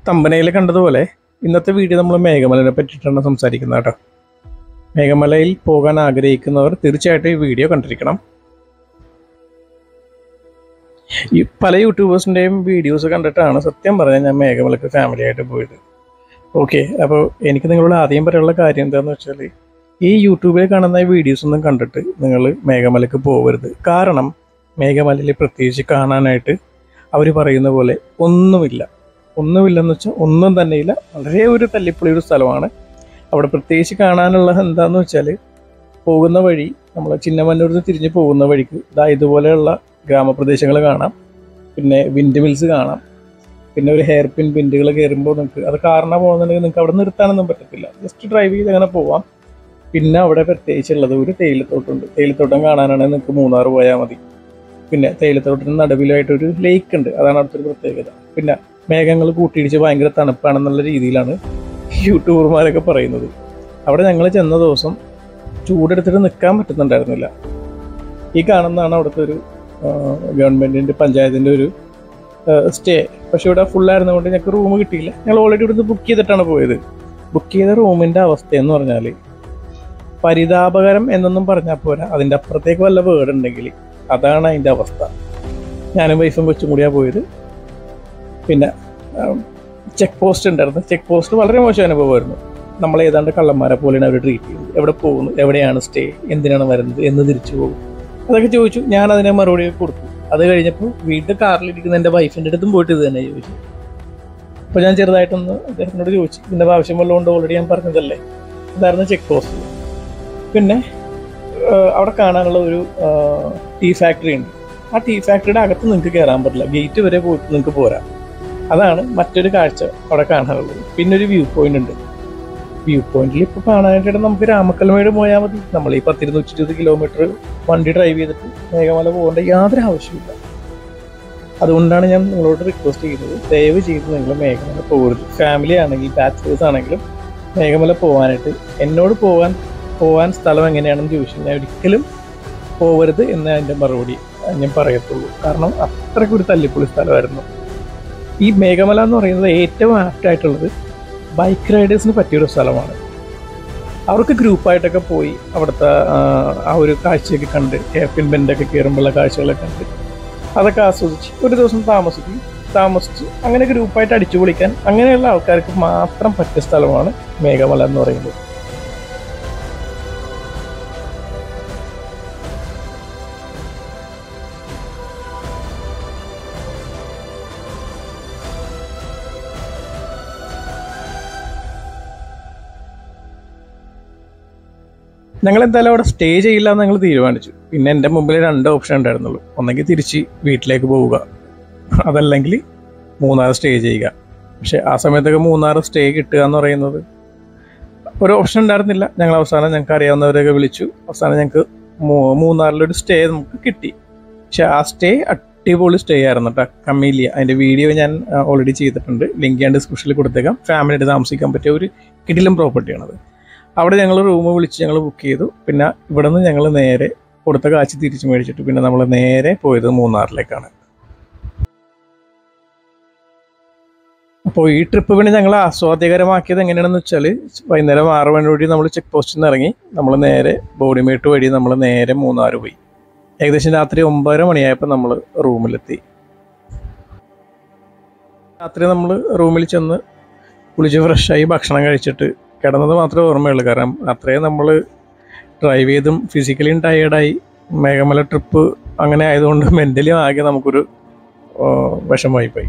തമ്പനയിൽ കണ്ടതുപോലെ ഇന്നത്തെ വീഡിയോ നമ്മൾ മേഘമലനെ പറ്റിയിട്ടാണ് സംസാരിക്കുന്നത് കേട്ടോ മേഘമലയിൽ പോകാൻ ആഗ്രഹിക്കുന്നവർ തീർച്ചയായിട്ടും ഈ വീഡിയോ കണ്ടിരിക്കണം ഈ പല യൂട്യൂബേഴ്സിൻ്റെയും വീഡിയോസ് കണ്ടിട്ടാണ് സത്യം പറഞ്ഞാൽ ഞാൻ മേഘമലക്ക് ഫാമിലി ആയിട്ട് പോയത് ഓക്കെ അപ്പോൾ എനിക്ക് നിങ്ങളോട് ആദ്യം പറയാനുള്ള കാര്യം എന്താണെന്ന് വെച്ചാൽ ഈ യൂട്യൂബിൽ കാണുന്ന വീഡിയോസ് ഒന്നും കണ്ടിട്ട് നിങ്ങൾ മേഘമലക്ക് പോകരുത് കാരണം മേഘമലയിൽ പ്രത്യേകിച്ച് കാണാനായിട്ട് അവർ പറയുന്ന പോലെ ഒന്നുമില്ല ഒന്നുമില്ലെന്ന് വെച്ചാൽ ഒന്നും തന്നെയില്ല വളരെ ഒരു തല്ലിപ്പൊളി ഒരു സ്ഥലമാണ് അവിടെ പ്രത്യേകിച്ച് കാണാനുള്ള എന്താന്ന് വെച്ചാൽ പോകുന്ന വഴി നമ്മൾ ചിന്നമന്നൂരിൽ നിന്ന് തിരിഞ്ഞ് പോകുന്ന വഴിക്ക് ഇതാ ഇതുപോലെയുള്ള ഗ്രാമപ്രദേശങ്ങൾ കാണാം പിന്നെ വിൻഡ് മിൽസ് കാണാം പിന്നെ ഒരു ഹെയർ പിൻ ബിൻഡുകൾ കയറുമ്പോൾ നിങ്ങൾക്ക് അത് കാരണം പോകുന്നുണ്ടെങ്കിൽ നിങ്ങൾക്ക് അവിടെ നിർത്താനൊന്നും പറ്റത്തില്ല ജസ്റ്റ് ഡ്രൈവ് ചെയ്ത് അങ്ങനെ പോവാം പിന്നെ അവിടെ പ്രത്യേകിച്ചുള്ളത് ഒരു തേയിലത്തോട്ടമുണ്ട് തേയിലത്തോട്ടം കാണാനാണെങ്കിൽ നിങ്ങൾക്ക് മൂന്നാർ പോയാൽ മതി പിന്നെ തേയിലത്തോട്ടത്തിന് നടുവിലായിട്ട് ഒരു ലേക്ക് ഉണ്ട് അതാണ് അവിടുത്തെ ഒരു പ്രത്യേകത പിന്നെ മേഘങ്ങൾ കൂട്ടിയിടിച്ച് ഭയങ്കര തണുപ്പാണെന്നുള്ള രീതിയിലാണ് യൂട്യൂബർമാരൊക്കെ പറയുന്നത് അവിടെ ഞങ്ങൾ ചെന്ന ദിവസം ചൂടെടുത്തിട്ട് നിൽക്കാൻ പറ്റുന്നുണ്ടായിരുന്നില്ല ഈ കാണുന്നതാണ് അവിടുത്തെ ഒരു ഗവൺമെൻറ്റിൻ്റെ പഞ്ചായത്തിൻ്റെ ഒരു സ്റ്റേ പക്ഷെ ഇവിടെ ഫുള്ളായിരുന്നതുകൊണ്ട് ഞങ്ങൾക്ക് റൂം കിട്ടിയില്ല ഞങ്ങൾ ഓൾറെഡി ഇവിടുന്ന് ബുക്ക് ചെയ്തിട്ടാണ് പോയത് ബുക്ക് ചെയ്ത റൂമിൻ്റെ അവസ്ഥ എന്ന് പറഞ്ഞാൽ പരിതാപകരം എന്നൊന്നും പറഞ്ഞാൽ പോരാ അതിൻ്റെ അപ്പുറത്തേക്ക് വല്ല വേർഡ് ഉണ്ടെങ്കിൽ അതാണ് അതിൻ്റെ അവസ്ഥ ഞാനും വൈഫും കൊച്ചും കൂടിയാണ് പോയത് പിന്നെ ചെക്ക് പോസ്റ്റ് ഉണ്ടായിരുന്നു ചെക്ക് പോസ്റ്റ് വളരെ മോശം അനുഭവമായിരുന്നു നമ്മൾ ഏതാണ്ട് കള്ളന്മാരെ പോലെയാണ് അവർ ട്രീറ്റ് ചെയ്തത് എവിടെ പോകുന്നു എവിടെയാണ് സ്റ്റേ എന്തിനാണ് വരുന്നത് എന്ന് തിരിച്ചു പോകും അതൊക്കെ ചോദിച്ചു ഞാൻ അതിനെ മറുപടി കൊടുത്തു അത് കഴിഞ്ഞപ്പോൾ വീട്ടിൽ കാറിലിരിക്കുന്ന എൻ്റെ വൈഫിൻ്റെ അടുത്തും പോയിട്ട് ഇത് തന്നെ ചോദിച്ചു അപ്പോൾ ഞാൻ ചെറുതായിട്ടൊന്ന് അദ്ദേഹത്തിനോട് ചോദിച്ചു ഇതിൻ്റെ ആവശ്യം വല്ലതുകൊണ്ട് ഓൾറെഡി ഞാൻ പറഞ്ഞതല്ലേ ഇതായിരുന്നു ചെക്ക് പോസ്റ്റ് പിന്നെ അവിടെ കാണാനുള്ള ഒരു ടീ ഫാക്ടറി ഉണ്ട് ആ ടീ ഫാക്ടറിയുടെ അകത്ത് നിങ്ങൾക്ക് കയറാൻ പറ്റില്ല ഗേറ്റ് വരെ പോയിട്ട് നിങ്ങൾക്ക് പോരാം അതാണ് മറ്റൊരു കാഴ്ച അവിടെ കാണാനുള്ളത് പിന്നെ ഒരു വ്യൂ പോയിന്റ് ഉണ്ട് വ്യൂ പോയിന്റിൽ ഇപ്പോൾ കാണാനായിട്ട് നമുക്ക് രാമക്കൽമേട് പോയാൽ മതി നമ്മൾ ഈ പത്തിരുന്നൂറ്റി ഇരുപത് കിലോമീറ്റർ വണ്ടി ഡ്രൈവ് ചെയ്തിട്ട് മേഘമല പോകേണ്ട യാതൊരു ആവശ്യമില്ല അതുകൊണ്ടാണ് ഞാൻ നിങ്ങളോട് റിക്വസ്റ്റ് ചെയ്യുന്നത് ദയവ് ചെയ്ത് നിങ്ങൾ മേഘമല പോകരുത് ഫാമിലി ആണെങ്കിൽ ബാച്ചിലേഴ്സ് ആണെങ്കിലും മേഘമല പോകാനായിട്ട് എന്നോട് പോകാൻ പോകാൻ സ്ഥലം എങ്ങനെയാണെന്ന് ചോദിച്ചു ഞാൻ ഒരിക്കലും പോകരുത് എന്ന് അതിൻ്റെ മറുപടി ഞാൻ പറയത്തുള്ളൂ കാരണം അത്രയ്ക്ക് ഒരു തല്ലിപ്പൊളി സ്ഥലമായിരുന്നു ഈ മേഘമല എന്ന് പറയുന്നത് ഏറ്റവും ആപ്റ്റ് ആയിട്ടുള്ളത് ബൈക്ക് റൈഡേഴ്സിന് പറ്റിയൊരു സ്ഥലമാണ് അവർക്ക് ഗ്രൂപ്പായിട്ടൊക്കെ പോയി അവിടുത്തെ ആ ഒരു കാഴ്ചയൊക്കെ കണ്ട് ഹെയർപിൻ ബെൻഡൊക്കെ കയറുമ്പോഴുള്ള കാഴ്ചകളൊക്കെ കണ്ട് അതൊക്കെ ആസ്വദിച്ച് ഒരു ദിവസം താമസിക്കും താമസിച്ച് അങ്ങനെ ഗ്രൂപ്പായിട്ട് അടിച്ചു പൊളിക്കാൻ അങ്ങനെയുള്ള ആൾക്കാർക്ക് മാത്രം പറ്റിയ സ്ഥലമാണ് മേഘമല എന്ന് പറയുന്നത് ഞങ്ങൾ എന്തായാലും അവിടെ സ്റ്റേ ചെയ്യില്ല എന്ന് ഞങ്ങൾ തീരുമാനിച്ചു പിന്നെ എൻ്റെ മുമ്പിൽ രണ്ട് ഓപ്ഷൻ ഉണ്ടായിരുന്നുള്ളൂ ഒന്നെങ്കിൽ തിരിച്ച് വീട്ടിലേക്ക് പോവുക അതല്ലെങ്കിൽ മൂന്നാർ സ്റ്റേ ചെയ്യുക പക്ഷെ ആ സമയത്തൊക്കെ മൂന്നാർ സ്റ്റേ കിട്ടുക എന്ന് പറയുന്നത് ഒരു ഓപ്ഷൻ ഉണ്ടായിരുന്നില്ല ഞങ്ങൾ അവസാനം ഞങ്ങൾക്ക് അറിയാവുന്നവരെയൊക്കെ വിളിച്ചു അവസാനം ഞങ്ങൾക്ക് മൂന്നാറിലൊരു സ്റ്റേ നമുക്ക് കിട്ടി പക്ഷെ ആ സ്റ്റേ അടിപൊളി സ്റ്റേ ആയിരുന്നു കേട്ടോ കമ്മീലിയ അതിൻ്റെ വീഡിയോ ഞാൻ ഓൾറെഡി ചെയ്തിട്ടുണ്ട് ലിങ്ക് ഞാൻ ഡിസ്ക്രിപ്ഷനിൽ കൊടുത്തേക്കാം ഫാമിലിയായിട്ട് താമസിക്കാൻ പറ്റിയ ഒരു കിടിലം പ്രോപ്പർട്ടിയാണത് അവിടെ ഞങ്ങൾ റൂം വിളിച്ച് ഞങ്ങൾ ബുക്ക് ചെയ്തു പിന്നെ ഇവിടെ നിന്ന് ഞങ്ങൾ നേരെ കൊടുത്ത കാശ് തിരിച്ചു മേടിച്ചിട്ട് പിന്നെ നമ്മൾ നേരെ പോയത് മൂന്നാറിലേക്കാണ് അപ്പോൾ ഈ ട്രിപ്പ് പിന്നെ ഞങ്ങൾ ആസ്വാദ്യകരമാക്കിയത് എങ്ങനെയാണെന്ന് വെച്ചാൽ വൈകുന്നേരം ആറ് മണിയോടെ നമ്മൾ ചെക്ക് പോസ്റ്റിൽ നിന്ന് ഇറങ്ങി നമ്മൾ നേരെ ബോഡിമേട്ട് വഴി നമ്മൾ നേരെ മൂന്നാർ പോയി ഏകദേശം രാത്രി ഒമ്പതര മണിയായപ്പോൾ നമ്മൾ റൂമിലെത്തി രാത്രി നമ്മൾ റൂമിൽ ചെന്ന് കുളിച്ച് ഫ്രഷായി ഭക്ഷണം കഴിച്ചിട്ട് കിടന്നത് മാത്രമേ ഓർമ്മയുള്ളൂ കാരണം അത്രയും നമ്മൾ ഡ്രൈവ് ചെയ്തും ഫിസിക്കലിയും ടയേർഡായി മേഘമല ട്രിപ്പ് അങ്ങനെ ആയതുകൊണ്ട് മെൻ്റലി ആകെ നമുക്കൊരു വിഷമമായി പോയി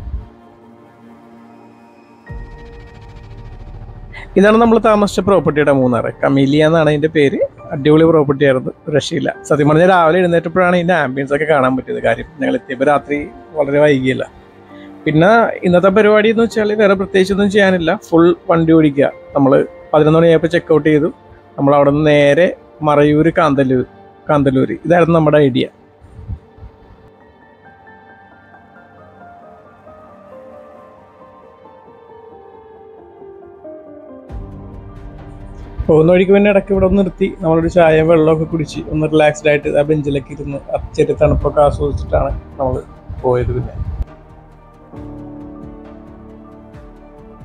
ഇതാണ് നമ്മൾ താമസിച്ച പ്രോപ്പർട്ടിയുടെ മൂന്നാറ് കമീലിയ എന്നാണ് അതിൻ്റെ പേര് അടിപൊളി പ്രോപ്പർട്ടി ആയിരുന്നു രക്ഷയില്ല സത്യം പറഞ്ഞാൽ രാവിലെ എഴുന്നേറ്റപ്പോഴാണ് ഇതിൻ്റെ ആംബിയൻസ് ഒക്കെ കാണാൻ പറ്റിയത് കാര്യം ഞങ്ങൾ എത്തിയപ്പോൾ രാത്രി വളരെ വൈകിയില്ല പിന്നെ ഇന്നത്തെ പരിപാടി എന്ന് വെച്ചാൽ വേറെ പ്രത്യേകിച്ചൊന്നും ചെയ്യാനില്ല ഫുൾ വണ്ടി ഓടിക്കുക നമ്മൾ പതിനൊന്ന് മണിയായപ്പോൾ ചെക്കൗട്ട് ചെയ്തു നമ്മൾ അവിടെ നിന്ന് നേരെ മറയൂർ കാന്തല്ലൂർ കാന്തല്ലൂർ ഇതായിരുന്നു നമ്മുടെ ഐഡിയ പോകുന്ന വഴിക്ക് പിന്നെ ഇടയ്ക്ക് ഇവിടെ ഒന്ന് നിർത്തി നമ്മളൊരു ചായ വെള്ളമൊക്കെ കുടിച്ച് ഒന്ന് റിലാക്സ്ഡ് ആയിട്ട് ആ ബെഞ്ചിലൊക്കെ ഇരുന്ന് ചെറിയ തണുപ്പൊക്കെ ആസ്വദിച്ചിട്ടാണ് നമ്മൾ പോയത് പിന്നെ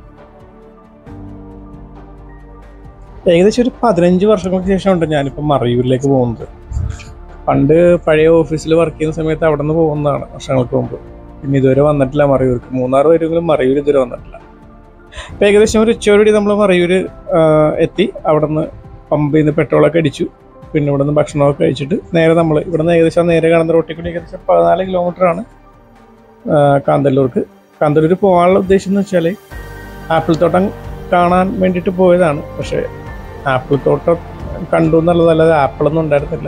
ഏകദേശം ഒരു പതിനഞ്ച് വർഷങ്ങൾക്ക് ശേഷമുണ്ട് ഞാനിപ്പോൾ മറയൂരിലേക്ക് പോകുന്നത് പണ്ട് പഴയ ഓഫീസിൽ വർക്ക് ചെയ്യുന്ന സമയത്ത് അവിടെ നിന്ന് പോകുന്നതാണ് വർഷങ്ങൾക്ക് മുമ്പ് പിന്നെ ഇതുവരെ വന്നിട്ടില്ല മറയൂർക്ക് മൂന്നാറ് വരുമെങ്കിലും മറയൂർ ഇതുവരെ വന്നിട്ടില്ല അപ്പോൾ ഏകദേശം ഒരു ഉച്ചയോടുകൂടി നമ്മൾ മറയൂർ എത്തി അവിടെ നിന്ന് പമ്പിൽ നിന്ന് പെട്രോളൊക്കെ അടിച്ചു പിന്നെ ഇവിടെ നിന്ന് ഭക്ഷണമൊക്കെ കഴിച്ചിട്ട് നേരെ നമ്മൾ ഇവിടെ നിന്ന് ഏകദേശം നേരെ കാണുന്ന റോട്ടിൽ കൂടി ഏകദേശം പതിനാല് കിലോമീറ്ററാണ് കാന്തല്ലൂർക്ക് കാന്തല്ലൂർ പോകാനുള്ള ഉദ്ദേശം എന്ന് വെച്ചാൽ ആപ്പിൾ തോട്ടം കാണാൻ വേണ്ടിയിട്ട് പോയതാണ് പക്ഷേ ആപ്പിൾ തോട്ടം കണ്ടു എന്നുള്ളതല്ലാതെ ആപ്പിളൊന്നും ഉണ്ടായിരുന്നില്ല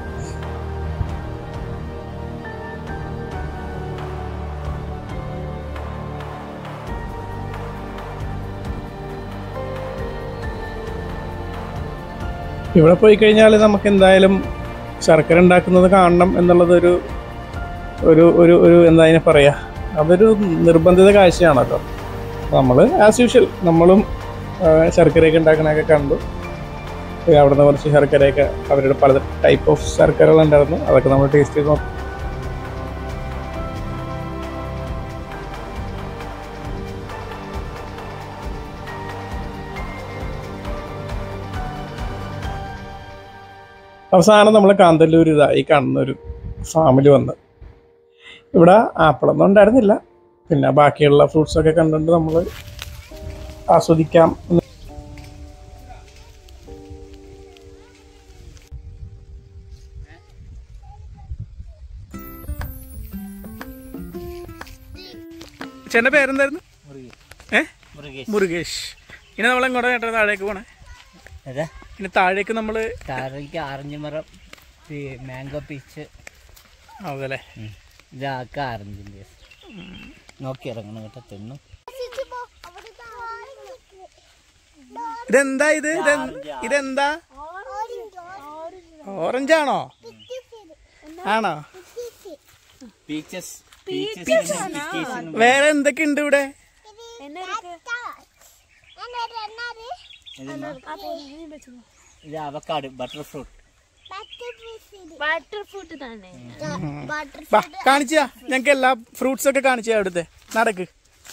ഇവിടെ പോയി കഴിഞ്ഞാൽ നമുക്ക് എന്തായാലും ശർക്കര ഉണ്ടാക്കുന്നത് കാണണം എന്നുള്ളതൊരു ഒരു ഒരു ഒരു എന്താ അതിനെ പറയാ അതൊരു നിർബന്ധിത കാഴ്ചയാണല്ലോ നമ്മൾ ആസ് യൂഷ്വൽ നമ്മളും ആ, ശർക്കരയൊക്കെ ഉണ്ടാക്കണതൊക്കെ കണ്ടു പിന്നെ അവിടുന്ന് കുറച്ച് ശർക്കരയൊക്കെ അവരുടെ പല ടൈപ്പ് ഓഫ് ശർക്കരകൾ ഉണ്ടായിരുന്നു അതൊക്കെ നമ്മൾ ടേസ്റ്റ് ചെയ്ത് നോക്കും അവസാനം നമ്മൾ കാന്തല്ലൂർ ഇതാ ഈ കാണുന്ന ഒരു ഫാമിൽ വന്ന് ഇവിടെ ആപ്പിളൊന്നും ഉണ്ടായിരുന്നില്ല പിന്നെ ബാക്കിയുള്ള ഫ്രൂട്ട്സ് ഒക്കെ കണ്ടുകൊണ്ട് നമ്മൾ ആസ്വദിക്കാം എന്ന് ചേട്ടൻ്റെ പേരെന്തായിരുന്നു ഏ മുരുകേഷ് ഇനി നമ്മൾ എങ്ങോട്ടാ ചേട്ടാ താഴേക്ക് പോണേ അതെ ഇനി താഴേക്ക് നമ്മൾ താഴേക്ക് ആറഞ്ച് മരം മാംഗോ പീച്ച് അതല്ലേ ഇതാക്ക ആറഞ്ചിൻ്റെ നോക്കി ഇറങ്ങണം കേട്ടോ തിന്നു ഇതെന്താ ഇത് ഇതെന്ത്- ഇതെന്താ ഓറഞ്ച് ആണോ ആണോ പീച്ചസ് വേറെ എന്തൊക്കെ ഉണ്ട് ഇവിടെ ഇത് avocado butter fruit butter fruit തന്നെ വാ കാണിച്ചാ ഞങ്ങക്ക് എല്ലാ ഫ്രൂട്ട്സ് ഒക്കെ കാണിച്ചാ അവിടുത്തെ നടക്ക്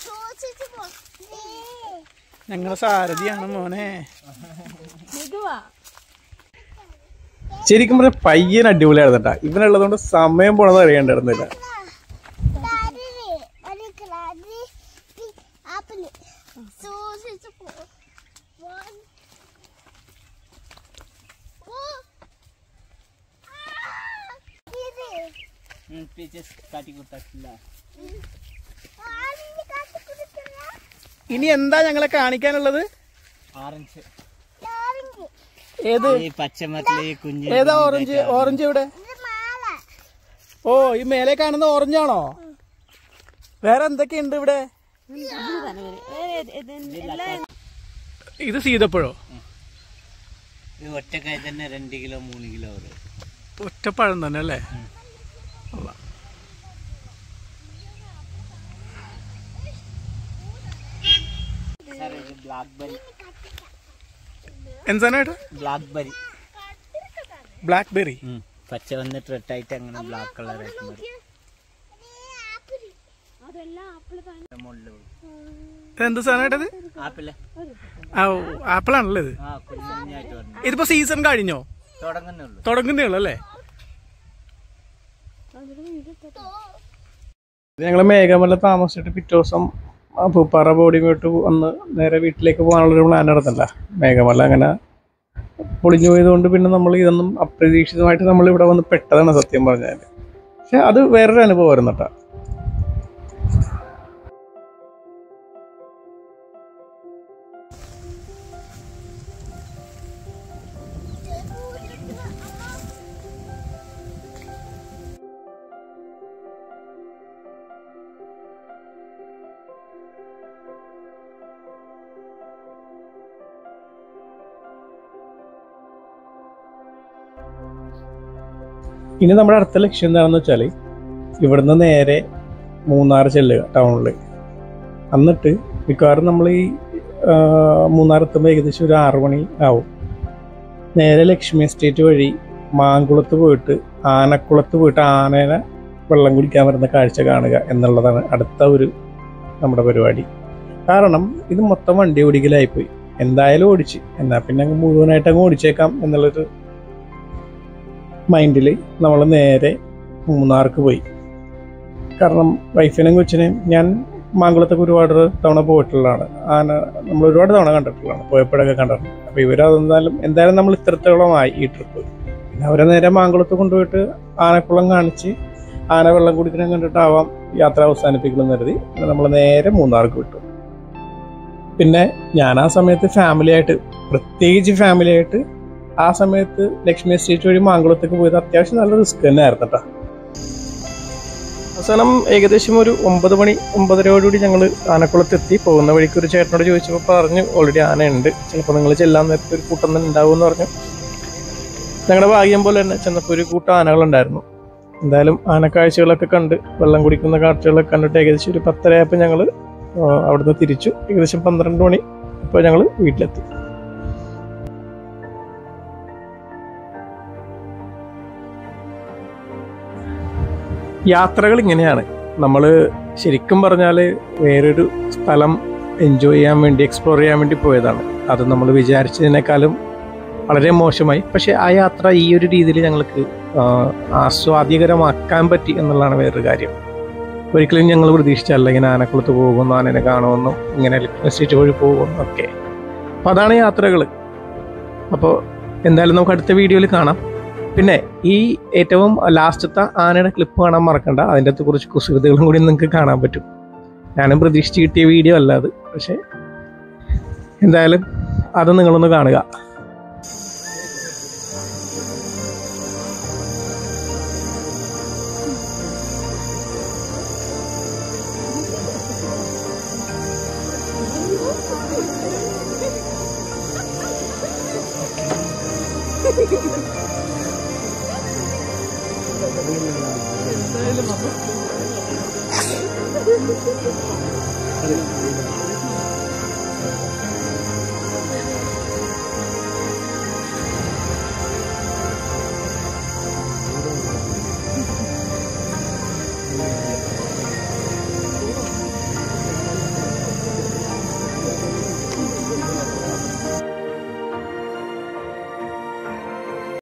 ഞങ്ങളെ സാരഥിയാണ് മോനെ മിതുവാ ശരിക്കും പറഞ്ഞ പയ്യൻ അടിപൊളിയായിരുന്നു കേട്ടാ ഇവനുള്ളതുകൊണ്ട് സമയം പോണത് അറിയണ്ടായിരുന്നില്ല പീച്ചസ് കാട്ടി കൊടുത്തില്ല ഇനി എന്താ ഞങ്ങളെ കാണിക്കാനുള്ളത് ഓറഞ്ച് ഏത് ഈ പച്ചമരത്തിലെ ഈ കുഞ്ഞ് ഏതാ ഓറഞ്ച് ഓറഞ്ച് ഇവിടെ ഓ ഈ മേലെ കാണുന്ന ഓറഞ്ച് ആണോ വേറെ എന്തൊക്കെയുണ്ട് ഇവിടെ ഇത് സീതപ്പഴോ ഇത് ഒറ്റക്കായി തന്നെ രണ്ട് കിലോ മൂന്ന് കിലോ വരും ഒറ്റപ്പഴം തന്നെ അല്ലേ സാർ ഇത് ബ്ലാക്ക് ബെറി എന്താണ് ബ്ലാക്ക് ബെറി ബ്ലാക്ക് ബെറി പച്ച വന്നിട്ട് റെഡായിട്ട് അങ്ങനെ ബ്ലാക്ക് കളർ ആയിട്ട് വരും മുകളിൽ വീഴും. എന്ത് സാധനം ആപ്പിള് ആ ആപ്പിൾ ആണല്ലേ ഇത് ആ കുഞ്ഞു കുഞ്ഞായിട്ട് വരണം ഇതിപ്പോ സീസൺ കഴിഞ്ഞോ തുടങ്ങുന്നേ ഉള്ളൂ തുടങ്ങുന്നേ ഉള്ളൂ അല്ലേ ഞങ്ങൾ മേഘമല താമസിച്ചിട്ട് പിറ്റേ ദിവസം ആ പൂപ്പാറ ബോഡി പോയിട്ട് വന്ന് നേരെ വീട്ടിലേക്ക് പോകാനുള്ളൊരു പ്ലാൻ നടന്നില്ല മേഘമല അങ്ങനെ പൊളിഞ്ഞു പോയതുകൊണ്ട് പിന്നെ നമ്മൾ ഇതൊന്നും അപ്രതീക്ഷിതമായിട്ട് നമ്മൾ ഇവിടെ വന്ന് പെട്ടതാണ് സത്യം പറഞ്ഞാൽ പക്ഷെ അത് വേറൊരു അനുഭവമായിരുന്നു കേട്ടോ ഇനി നമ്മുടെ അടുത്ത ലക്ഷ്യം എന്താണെന്ന് വെച്ചാൽ ഇവിടുന്ന് നേരെ മൂന്നാർ ചെല്ലുക ടൗണിൽ എന്നിട്ട് മിക്കവാറും നമ്മൾ ഈ ആ, മൂന്നാർ എത്തുമ്പോൾ ഏകദേശം ഒരു ആറു മണി ആവും നേരെ ലക്ഷ്മി എസ്റ്റേറ്റ് വഴി മാങ്കുളത്ത് പോയിട്ട് ആനക്കുളത്ത് പോയിട്ട് ആനേനെ വെള്ളം കുടിക്കാൻ വരുന്ന കാഴ്ച കാണുക എന്നുള്ളതാണ് അടുത്ത ഒരു നമ്മുടെ പരിപാടി കാരണം ഇത് മൊത്തം വണ്ടി ഓടിക്കലായിപ്പോയി എന്തായാലും ഓടിച്ച് എന്നാൽ പിന്നെ അങ്ങ് മുഴുവനായിട്ട് അങ്ങ് ഓടിച്ചേക്കാം എന്നുള്ളൊരു മൈൻഡിൽ നമ്മൾ നേരെ മൂന്നാർക്ക് പോയി കാരണം വൈഫിനെയും കൊച്ചിനെയും ഞാൻ മാങ്കുളത്തൊക്കെ ഒരുപാട് തവണ പോയിട്ടുള്ളതാണ് ആന നമ്മൾ ഒരുപാട് തവണ കണ്ടിട്ടുള്ളതാണ് പോയപ്പോഴൊക്കെ കണ്ടിട്ടുണ്ട് അപ്പോൾ ഇവരതെന്തായാലും എന്തായാലും നമ്മൾ ഇത്രത്തോളമായി ഈ ട്രിപ്പ് പിന്നെ അവരെ നേരെ മാങ്കുളത്ത് കൊണ്ടുപോയിട്ട് ആനക്കുളം കാണിച്ച് ആന വെള്ളം കുടിക്കണം കണ്ടിട്ടാവാം യാത്ര അവസാനിപ്പിക്കണം കരുതി പിന്നെ നമ്മൾ നേരെ മൂന്നാർക്ക് വിട്ടു പിന്നെ ഞാൻ ആ സമയത്ത് ഫാമിലി ആയിട്ട് പ്രത്യേകിച്ച് ഫാമിലി ആയിട്ട് ആ സമയത്ത് ലക്ഷ്മി എസ്റ്റേറ്റ് വഴി മാങ്കുളത്തേക്ക് പോയത് അത്യാവശ്യം നല്ല റിസ്ക് തന്നെ ആയിരുന്നു കേട്ടോ അവസാനം ഏകദേശം ഒരു ഒമ്പത് മണി ഒമ്പതരയോടുകൂടി ഞങ്ങൾ ആനക്കുളത്തെത്തി പോകുന്ന വഴിക്ക് ഒരു ചേട്ടനോട് ചോദിച്ചപ്പോൾ പറഞ്ഞു ഓൾറെഡി ആന ഉണ്ട് ചിലപ്പോൾ നിങ്ങൾ ചെല്ലാൻ നേരത്തെ ഒരു കൂട്ടം തന്നെ ഉണ്ടാവും എന്ന് പറഞ്ഞു ഞങ്ങളുടെ ഭാഗ്യം പോലെ തന്നെ ചെന്നപ്പോൾ ഒരു കൂട്ടം ആനകളുണ്ടായിരുന്നു എന്തായാലും ആനക്കാഴ്ചകളൊക്കെ കണ്ട് വെള്ളം കുടിക്കുന്ന കാഴ്ചകളൊക്കെ കണ്ടിട്ട് ഏകദേശം ഒരു പത്തരയപ്പോൾ ഞങ്ങൾ അവിടുന്ന് തിരിച്ചു ഏകദേശം പന്ത്രണ്ട് മണി ഇപ്പോൾ ഞങ്ങൾ വീട്ടിലെത്തി യാത്രകൾ ഇങ്ങനെയാണ് നമ്മൾ ശരിക്കും പറഞ്ഞാൽ വേറൊരു സ്ഥലം എൻജോയ് ചെയ്യാൻ വേണ്ടി എക്സ്പ്ലോർ ചെയ്യാൻ വേണ്ടി പോയതാണ് അത് നമ്മൾ വിചാരിച്ചതിനേക്കാളും വളരെ മോശമായി പക്ഷേ ആ യാത്ര ഈ ഒരു രീതിയിൽ ഞങ്ങൾക്ക് ആ, ആസ്വാദ്യകരമാക്കാൻ പറ്റി എന്നുള്ളതാണ് വേറൊരു കാര്യം ഒരിക്കലും ഞങ്ങൾ പ്രതീക്ഷിച്ചല്ല ഇങ്ങനെ ആനക്കുളത്ത് പോകുമെന്നോ ആനനെ കാണുമെന്നോ ഇങ്ങനെ സ്റ്റേറ്റ് വഴി പോകുമെന്നോ ഒക്കെ അപ്പോൾ അതാണ് യാത്രകൾ അപ്പോൾ എന്തായാലും നമുക്ക് അടുത്ത വീഡിയോയിൽ കാണാം പിന്നെ ഈ ഏറ്റവും ലാസ്റ്റത്തെ ആനയുടെ ക്ലിപ്പ് കാണാൻ മറക്കണ്ട അതിൻ്റെ അകത്ത് കുറച്ച് കുസൃതികളും കൂടി നിങ്ങൾക്ക് കാണാൻ പറ്റും ഞാനും പ്രതീക്ഷിച്ച് കിട്ടിയ വീഡിയോ അല്ല അത് പക്ഷേ എന്തായാലും അത് നിങ്ങളൊന്ന് കാണുക